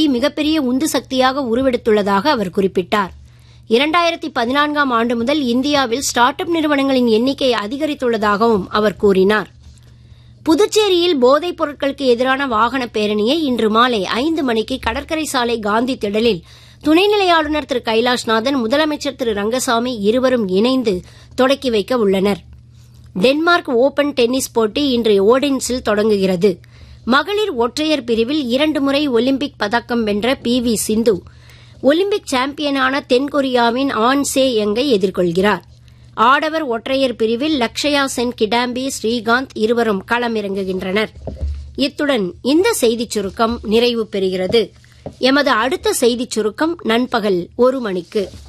மிகப்பெரிய உந்து சக்தியாக உருவெடுத்துள்ளதாக அவர் குறிப்பிட்டார் இரண்டாயிரத்தி பதினான்காம் ஆண்டு முதல் இந்தியாவில் ஸ்டார்ட் அப் நிறுவனங்களின் எண்ணிக்கை அதிகரித்துள்ளதாகவும் அவர் கூறினார் புதுச்சேரியில் போதைப் பொருட்களுக்கு எதிரான வாகன பேரணியை இன்று மாலை ஐந்து மணிக்கு கடற்கரை சாலை காந்தி திடலில் துணைநிலை ஆளுநர் திரு கைலாஷ்நாதன் முதலமைச்சர் திரு ரங்கசாமி இருவரும் இணைந்து தொடக்கி வைக்க உள்ளனர் டென்மார்க் ஓபன் டென்னிஸ் போட்டி இன்று ஓடென்ஸில் தொடங்குகிறது மகளிர் ஒற்றையர் பிரிவில் இரண்டு முறை ஒலிம்பிக் பதக்கம் வென்ற பி வி சிந்து ஒலிம்பிக் சாம்பியனான தென்கொரியாவின் ஆன் சே யங்கை எதிர்கொள்கிறார் ஆடவர் ஒற்றையர் பிரிவில் லக்ஷயா சென் கிடாம்பி ஸ்ரீகாந்த் இருவரும் களமிறங்குகின்றனர் இத்துடன் இந்த செய்திச் சுருக்கம் நிறைவு பெறுகிறது எமது அடுத்த செய்திச் சுருக்கம் நண்பகல் ஒரு மணிக்கு